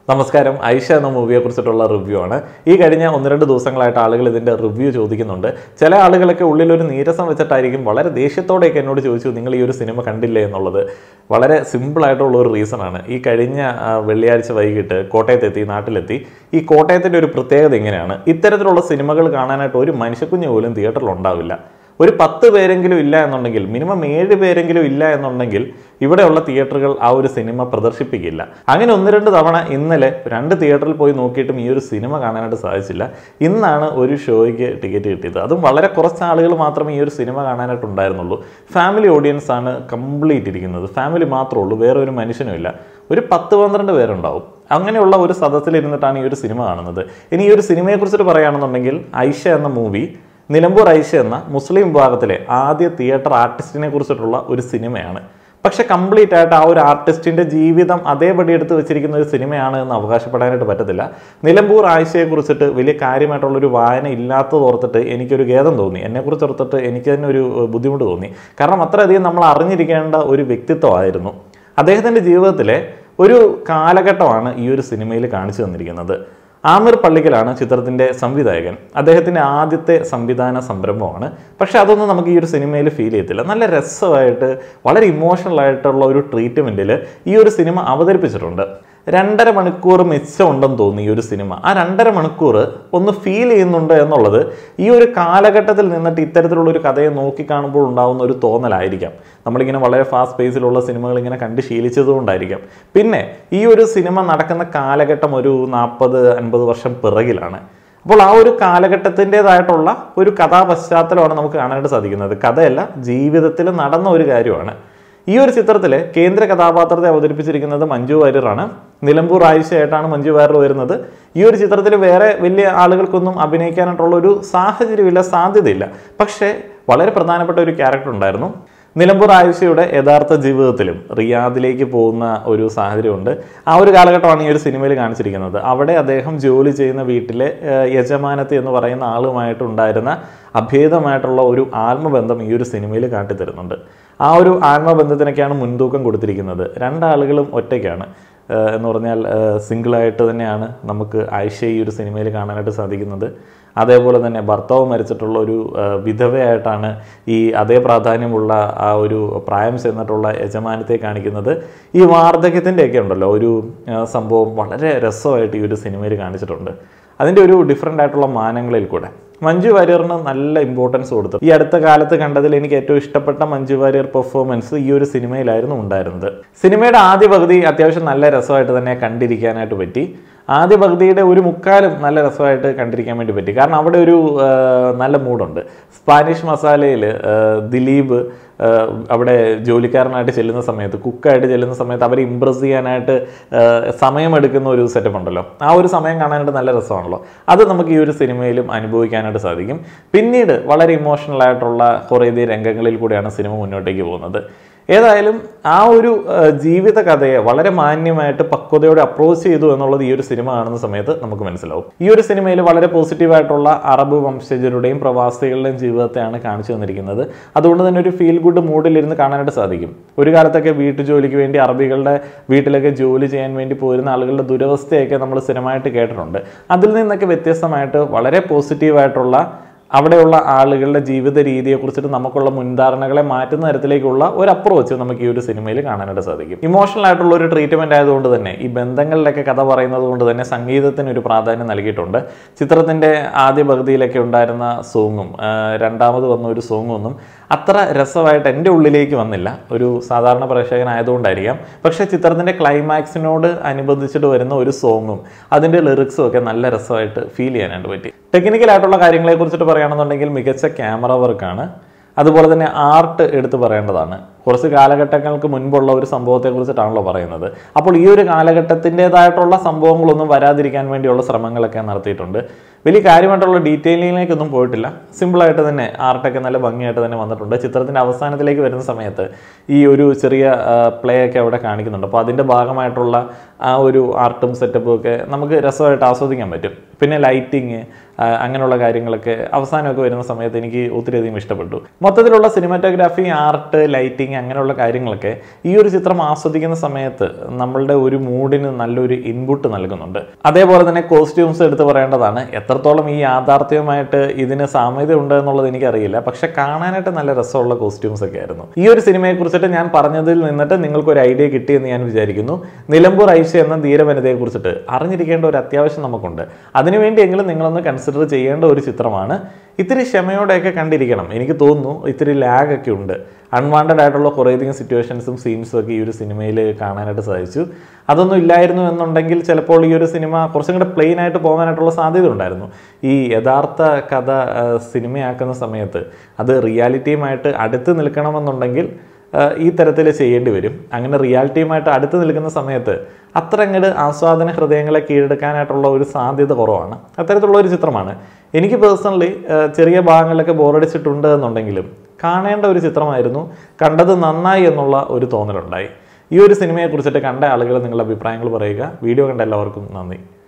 നമസ്കാരം ഐഷ എന്ന മൂവിയെ കുറിച്ചിട്ടുള്ള റിവ്യൂ ആണ് ഈ കഴിഞ്ഞ ഒന്ന് രണ്ട് ദിവസങ്ങളായിട്ട് ആളുകൾ ഇതിന്റെ റിവ്യൂ ചോദിക്കുന്നുണ്ട് ചില ആളുകളൊക്കെ ഉള്ളിൽ ഒരു നീരസം വെച്ചിട്ടായിരിക്കും വളരെ ദേഷ്യത്തോടെയൊക്കെ എന്നോട് ചോദിച്ചു നിങ്ങൾ ഈ ഒരു സിനിമ കണ്ടില്ലേ എന്നുള്ളത് വളരെ സിമ്പിൾ ആയിട്ടുള്ള ഒരു റീസൺ ആണ് ഈ കഴിഞ്ഞ ആ, വെള്ളിയാഴ്ച വൈകിട്ട് കോട്ടയത്തെത്തി നാട്ടിലെത്തി ഈ കോട്ടയത്തിന്റെ ഒരു പ്രത്യേകത ഇങ്ങനെയാണ് ഇത്തരത്തിലുള്ള സിനിമകൾ കാണാനായിട്ട് ഒരു മനുഷ്യക്കുഞ്ഞ് പോലും തിയേറ്ററിൽ ഉണ്ടാവില്ല ഒരു പത്ത് പേരെങ്കിലും ഇല്ല എന്നുണ്ടെങ്കിൽ മിനിമം ഏഴ് പേരെങ്കിലും ഇല്ല എന്നുണ്ടെങ്കിൽ ഇവിടെയുള്ള തിയേറ്ററുകൾ ആ ഒരു സിനിമ പ്രദർശിപ്പിക്കില്ല അങ്ങനെ ഒന്ന് രണ്ട് തവണ ഇന്നലെ രണ്ട് തിയേറ്ററിൽ പോയി നോക്കിയിട്ടും ഈ ഒരു സിനിമ കാണാനായിട്ട് സാധിച്ചില്ല ഇന്നാണ് ഒരു ഷോയ്ക്ക് ടിക്കറ്റ് കിട്ടിയത് അതും വളരെ കുറച്ച് ആളുകൾ മാത്രമേ ഈ ഒരു സിനിമ കാണാനായിട്ട് ഉണ്ടായിരുന്നുള്ളൂ ഫാമിലി ഓഡിയൻസ് ആണ് കംപ്ലീറ്റ് ഇരിക്കുന്നത് ഫാമിലി മാത്രമേ ഉള്ളൂ വേറെ ഒരു മനുഷ്യനുമില്ല ഒരു പത്ത് പന്ത്രണ്ട് പേരുണ്ടാവും അങ്ങനെയുള്ള ഒരു സദസ്സിലിരുന്നിട്ടാണ് ഈ ഒരു സിനിമ കാണുന്നത് ഇനി ഈ ഒരു സിനിമയെക്കുറിച്ചിട്ട് പറയുകയാണെന്നുണ്ടെങ്കിൽ ഐഷ എന്ന മൂവി നിലമ്പൂർ ഐഷ എന്ന മുസ്ലിം വിഭാഗത്തിലെ ആദ്യ തിയേറ്റർ ആർട്ടിസ്റ്റിനെ കുറിച്ചിട്ടുള്ള ഒരു സിനിമയാണ് പക്ഷെ കംപ്ലീറ്റ് ആയിട്ട് ആ ഒരു ആർട്ടിസ്റ്റിന്റെ ജീവിതം അതേപടി എടുത്ത് വെച്ചിരിക്കുന്ന ഒരു സിനിമയാണ് എന്ന് അവകാശപ്പെടാനായിട്ട് പറ്റത്തില്ല നിലമ്പൂർ ആയിഷയെ കുറിച്ചിട്ട് വലിയ കാര്യമായിട്ടുള്ള ഒരു വായന ഇല്ലാത്തത് ഓർത്തിട്ട് എനിക്കൊരു ഖേദം തോന്നി എന്നെക്കുറിച്ച് ഓർത്തിട്ട് എനിക്ക് തന്നെ ഒരു ഏഹ്, ബുദ്ധിമുട്ട് തോന്നി കാരണം അത്രയധികം നമ്മൾ അറിഞ്ഞിരിക്കേണ്ട ഒരു വ്യക്തിത്വമായിരുന്നു അദ്ദേഹത്തിന്റെ ജീവിതത്തിലെ ഒരു കാലഘട്ടമാണ് ഈ ഒരു സിനിമയിൽ കാണിച്ചു തന്നിരിക്കുന്നത് ആമിർ പള്ളിക്കലാണ് ചിത്രത്തിന്റെ സംവിധായകൻ അദ്ദേഹത്തിന്റെ ആദ്യത്തെ സംവിധാന സംരംഭമാണ് പക്ഷെ അതൊന്നും നമുക്ക് ഈ ഒരു സിനിമയിൽ ഫീൽ ചെയ്യത്തില്ല നല്ല രസമായിട്ട് വളരെ ഇമോഷണൽ ആയിട്ടുള്ള ഒരു ട്രീറ്റ്മെന്റിൽ ഈ ഒരു സിനിമ അവതരിപ്പിച്ചിട്ടുണ്ട് രണ്ടര മണിക്കൂർ മിച്ചമുണ്ടെന്ന് തോന്നി ഈ ഒരു സിനിമ ആ രണ്ടര മണിക്കൂർ ഒന്ന് ഫീൽ ചെയ്യുന്നുണ്ട് എന്നുള്ളത് ഈ ഒരു കാലഘട്ടത്തിൽ നിന്നിട്ട് ഇത്തരത്തിലുള്ള ഒരു കഥയെ നോക്കി കാണുമ്പോൾ ഉണ്ടാവുന്ന ഒരു തോന്നലായിരിക്കാം നമ്മളിങ്ങനെ വളരെ ഫാസ്റ്റ് പേസിലുള്ള സിനിമകൾ ഇങ്ങനെ കണ്ട് ശീലിച്ചതുകൊണ്ടായിരിക്കാം പിന്നെ ഈ ഒരു സിനിമ നടക്കുന്ന കാലഘട്ടം ഒരു നാൽപ്പത് അൻപത് വർഷം പിറകിലാണ് അപ്പോൾ ആ ഒരു കാലഘട്ടത്തിൻ്റെതായിട്ടുള്ള ഒരു കഥാപശ്ചാത്തലമാണ് നമുക്ക് കാണാനായിട്ട് സാധിക്കുന്നത് കഥയല്ല ജീവിതത്തിൽ നടന്ന ഒരു കാര്യമാണ് ഈ ഒരു ചിത്രത്തിലെ കേന്ദ്ര കഥാപാത്രത്തെ അവതരിപ്പിച്ചിരിക്കുന്നത് മഞ്ജു വാര്യറാണ് നിലമ്പൂർ ആയിഷയായിട്ടാണ് മഞ്ജു വാര്യർ വരുന്നത് ഈ ഒരു ചിത്രത്തിൽ വേറെ വലിയ ആളുകൾക്കൊന്നും അഭിനയിക്കാനായിട്ടുള്ള ഒരു സാഹചര്യമില്ല സാധ്യതയില്ല പക്ഷേ വളരെ പ്രധാനപ്പെട്ട ഒരു ക്യാരക്ടർ ഉണ്ടായിരുന്നു നിലമ്പൂർ ആയിഷയുടെ യഥാർത്ഥ ജീവിതത്തിലും റിയാദിലേക്ക് പോകുന്ന ഒരു സാഹചര്യമുണ്ട് ആ ഒരു കാലഘട്ടമാണ് ഈ ഒരു സിനിമയിൽ കാണിച്ചിരിക്കുന്നത് അവിടെ അദ്ദേഹം ജോലി ചെയ്യുന്ന വീട്ടിലെ ഏഹ്, യജമാനത്തി എന്ന് പറയുന്ന ആളുമായിട്ടുണ്ടായിരുന്ന അഭേദമായിട്ടുള്ള ഒരു ആത്മബന്ധം ഈ ഒരു സിനിമയിൽ കാട്ടിത്തരുന്നുണ്ട് ആ ഒരു ആത്മബന്ധത്തിനൊക്കെയാണ് മുൻതൂക്കം കൊടുത്തിരിക്കുന്നത് രണ്ടാളുകളും ഒറ്റയ്ക്കാണ് ഏഹ്, എന്ന് പറഞ്ഞാൽ സിംഗിളായിട്ട് തന്നെയാണ് നമുക്ക് ആയിഷ ഈ ഒരു സിനിമയിൽ കാണാനായിട്ട് സാധിക്കുന്നത് അതേപോലെ തന്നെ ഭർത്താവ് മരിച്ചിട്ടുള്ള ഒരു ആ, വിധവയായിട്ടാണ് ഈ അതേ പ്രാധാന്യമുള്ള ആ ഒരു പ്രായം ചെന്നിട്ടുള്ള യജമാനത്തെ കാണിക്കുന്നത് ഈ വാർദ്ധക്യത്തിൻ്റെയൊക്കെ ഉണ്ടല്ലോ ഒരു ആ, സംഭവം വളരെ രസമായിട്ട് ഈ ഒരു സിനിമയിൽ കാണിച്ചിട്ടുണ്ട് അതിൻ്റെ ഒരു ഡിഫറെൻ്റ് ആയിട്ടുള്ള മാനങ്ങളിൽ കൂടെ മഞ്ജു വാര്യറിന് നല്ല ഇമ്പോർട്ടൻസ് കൊടുത്തു ഈ അടുത്ത കാലത്ത് കണ്ടതിൽ എനിക്ക് ഏറ്റവും ഇഷ്ടപ്പെട്ട മഞ്ജു വാര്യർ പെർഫോമൻസ് ഈ ഒരു സിനിമയിലായിരുന്നു ഉണ്ടായിരുന്നത് സിനിമയുടെ ആദ്യ പകുതി അത്യാവശ്യം നല്ല രസമായിട്ട് തന്നെ കണ്ടിരിക്കാനായിട്ട് പറ്റി ആദ്യ പകുതിയുടെ ഒരു മുക്കാലും നല്ല രസമായിട്ട് കണ്ടിരിക്കാൻ വേണ്ടി പറ്റി കാരണം അവിടെ ഒരു ആ, നല്ല മൂഡുണ്ട് സ്പാനിഷ് മസാലയിൽ ദിലീപ് ആ, അവിടെ ജോലിക്കാരനായിട്ട് ചെല്ലുന്ന സമയത്ത് കുക്കായിട്ട് ചെല്ലുന്ന സമയത്ത് അവരെ ഇമ്പ്രസ് ചെയ്യാനായിട്ട് ആ, സമയമെടുക്കുന്ന ഒരു സെറ്റപ്പ് ഉണ്ടല്ലോ ആ ഒരു സമയം കാണാനായിട്ട് നല്ല രസമാണല്ലോ അത് നമുക്ക് ഈ ഒരു സിനിമയിലും അനുഭവിക്കാനായിട്ട് സാധിക്കും പിന്നീട് വളരെ ഇമോഷണൽ ആയിട്ടുള്ള കുറേയധികം രംഗങ്ങളിൽ കൂടെയാണ് സിനിമ മുന്നോട്ടേക്ക് പോകുന്നത് ഏതായാലും ആ ഒരു ആ, ജീവിത കഥയെ വളരെ മാന്യമായിട്ട് പക്വതയോടെ അപ്രോച്ച് ചെയ്തു എന്നുള്ളത് ഈ ഒരു സിനിമ കാണുന്ന സമയത്ത് നമുക്ക് മനസ്സിലാവും ഈ ഒരു സിനിമയിൽ വളരെ പോസിറ്റീവായിട്ടുള്ള അറബ് വംശജരുടെയും പ്രവാസികളുടെയും ജീവിതത്തെയാണ് കാണിച്ചു തന്നിരിക്കുന്നത് അതുകൊണ്ട് തന്നെ ഒരു ഫീൽ ഗുഡ് മൂഡിലിരുന്ന് കാണാനായിട്ട് സാധിക്കും ഒരു കാലത്തൊക്കെ വീട്ടു ജോലിക്ക് വേണ്ടി അറബികളുടെ വീട്ടിലൊക്കെ ജോലി ചെയ്യാൻ വേണ്ടി പോരുന്ന ആളുകളുടെ ദുരവസ്ഥയൊക്കെ നമ്മൾ സ്ഥിരമായിട്ട് കേട്ടിട്ടുണ്ട് അതിൽ നിന്നൊക്കെ വ്യത്യസ്തമായിട്ട് വളരെ പോസിറ്റീവായിട്ടുള്ള അവിടെയുള്ള ആളുകളുടെ ജീവിത രീതിയെ കുറിച്ചിട്ട് നമുക്കുള്ള മുൻധാരണകളെ മാറ്റുന്ന തരത്തിലേക്കുള്ള ഒരു അപ്രോച്ച് നമുക്ക് ഈ ഒരു സിനിമയിൽ കാണാനായിട്ട് സാധിക്കും ഇമോഷണൽ ആയിട്ടുള്ള ഒരു ട്രീറ്റ്മെന്റ് ആയതുകൊണ്ട് തന്നെ ഈ ബന്ധങ്ങളിലൊക്കെ കഥ പറയുന്നത് കൊണ്ട് തന്നെ സംഗീതത്തിന് ഒരു പ്രാധാന്യം നൽകിയിട്ടുണ്ട് ചിത്രത്തിന്റെ ആദ്യ പകുതിയിലൊക്കെ ഉണ്ടായിരുന്ന സോങ്ങും ആ, രണ്ടാമത് വന്ന ഒരു സോങ്ങും ഒന്നും അത്ര രസമായിട്ട് എൻ്റെ ഉള്ളിലേക്ക് വന്നില്ല ഒരു സാധാരണ പ്രേക്ഷകനായതുകൊണ്ടായിരിക്കാം പക്ഷേ ചിത്രത്തിന്റെ ക്ലൈമാക്സിനോട് അനുബന്ധിച്ചിട്ട് വരുന്ന ഒരു സോങ്ങും അതിന്റെ ലിറിക്സും ഒക്കെ നല്ല രസമായിട്ട് ഫീൽ ചെയ്യാനായിട്ട് പറ്റി ടെക്നിക്കലായിട്ടുള്ള കാര്യങ്ങളെ കുറിച്ചിട്ട് പറയുകയാണെന്നുണ്ടെങ്കിൽ മികച്ച ക്യാമറ വർക്കാണ് അതുപോലെ തന്നെ ആർട്ട് എടുത്തു പറയേണ്ടതാണ് കുറച്ച് കാലഘട്ടങ്ങൾക്ക് മുൻപുള്ള ഒരു സംഭവത്തെ കുറിച്ചിട്ടാണല്ലോ പറയുന്നത് അപ്പോൾ ഈ ഒരു കാലഘട്ടത്തിൻ്റെതായിട്ടുള്ള സംഭവങ്ങളൊന്നും വരാതിരിക്കാൻ വേണ്ടിയുള്ള ശ്രമങ്ങളൊക്കെ നടത്തിയിട്ടുണ്ട് വലിയ കാര്യമായിട്ടുള്ള ഡീറ്റെയിലിങ്ങിലേക്കൊന്നും പോയിട്ടില്ല സിമ്പിളായിട്ട് തന്നെ ആർട്ടൊക്കെ നല്ല ഭംഗിയായിട്ട് തന്നെ വന്നിട്ടുണ്ട് ചിത്രത്തിൻ്റെ അവസാനത്തിലേക്ക് വരുന്ന സമയത്ത് ഈ ഒരു ചെറിയ പ്ലേ ഒക്കെ അവിടെ കാണിക്കുന്നുണ്ട് അപ്പോൾ അതിൻ്റെ ഭാഗമായിട്ടുള്ള ആ ഒരു ആർട്ടും സെറ്റപ്പും ഒക്കെ നമുക്ക് രസമായിട്ട് ആസ്വദിക്കാൻ പറ്റും പിന്നെ ലൈറ്റിങ് അങ്ങനെയുള്ള കാര്യങ്ങളൊക്കെ അവസാനമൊക്കെ വരുന്ന സമയത്ത് എനിക്ക് ഒത്തിരിയധികം ഇഷ്ടപ്പെട്ടു മൊത്തത്തിലുള്ള സിനിമാറ്റോഗ്രാഫി ആർട്ട് ലൈറ്റിംഗ് അങ്ങനെയുള്ള കാര്യങ്ങളൊക്കെ ഈ ഒരു ചിത്രം ആസ്വദിക്കുന്ന സമയത്ത് നമ്മളുടെ ഒരു മൂഡിന് നല്ലൊരു ഇൻപുട്ട് നൽകുന്നുണ്ട് അതേപോലെ തന്നെ കോസ്റ്റ്യൂംസ് എടുത്ത് പറയേണ്ടതാണ് എത്രത്തോളം ഈ യാഥാർത്ഥ്യവുമായിട്ട് ഇതിന് സാമ്യത ഉണ്ട് എന്നുള്ളത് എനിക്കറിയില്ല പക്ഷെ കാണാനായിട്ട് നല്ല രസമുള്ള കോസ്റ്റ്യൂംസ് ഒക്കെ ആയിരുന്നു ഈ ഒരു സിനിമയെ കുറിച്ചിട്ട് ഞാൻ പറഞ്ഞതിൽ നിന്നിട്ട് നിങ്ങൾക്ക് ഒരു ഐഡിയ കിട്ടിയെന്ന് ഞാൻ വിചാരിക്കുന്നു നിലമ്പൂർ ഐഷ എന്ന ധീരവനിതയെ കുറിച്ചിട്ട് അറിഞ്ഞിരിക്കേണ്ട ഒരു അത്യാവശ്യം നമുക്കുണ്ട് അതിനുവേണ്ടിയെങ്കിലും നിങ്ങളൊന്ന് കൺസിഡർ ചെയ്യേണ്ട ഒരു ചിത്രമാണ് ഇത്തിരി ക്ഷമയോടെയൊക്കെ കണ്ടിരിക്കണം എനിക്ക് തോന്നുന്നു ഇത്തിരി ലാഗ് ഒക്കെ ഉണ്ട് അൺവാണ്ടഡ് ആയിട്ടുള്ള കുറേയധികം സിറ്റുവേഷൻസും സീൻസും ഒക്കെ ഈ ഒരു സിനിമയിൽ കാണാനായിട്ട് സാധിച്ചു അതൊന്നും ഇല്ലായിരുന്നു എന്നുണ്ടെങ്കിൽ ചിലപ്പോൾ ഈ ഒരു സിനിമ കുറച്ചും കൂടെ പ്ലെയിൻ ആയിട്ട് പോകാനായിട്ടുള്ള സാധ്യത ഉണ്ടായിരുന്നു ഈ യഥാർത്ഥ കഥ ആ, സിനിമയാക്കുന്ന സമയത്ത് അത് റിയാലിറ്റിയുമായിട്ട് അടുത്ത് നിൽക്കണമെന്നുണ്ടെങ്കിൽ ആഹ് ഈ തരത്തിൽ ചെയ്യേണ്ടി വരും അങ്ങനെ റിയാലിറ്റിയുമായിട്ട് അടുത്ത് നിൽക്കുന്ന സമയത്ത് അത്ര അങ്ങോട്ട് ആസ്വാദന ഹൃദയങ്ങളെ കീഴടക്കാനായിട്ടുള്ള ഒരു സാധ്യത കുറവാണ് അത്തരത്തിലുള്ള ഒരു ചിത്രമാണ് എനിക്ക് പേഴ്സണലി ചെറിയ ഭാഗങ്ങളിലൊക്കെ ബോറടിച്ചിട്ടുണ്ട് എന്നുണ്ടെങ്കിലും കാണേണ്ട ഒരു ചിത്രമായിരുന്നു കണ്ടത് നന്നായി എന്നുള്ള ഒരു തോന്നലുണ്ടായി ഈ ഒരു സിനിമയെ കുറിച്ചിട്ട് കണ്ട ആളുകൾ നിങ്ങളുടെ അഭിപ്രായങ്ങൾ പറയുക വീഡിയോ കണ്ട എല്ലാവർക്കും നന്ദി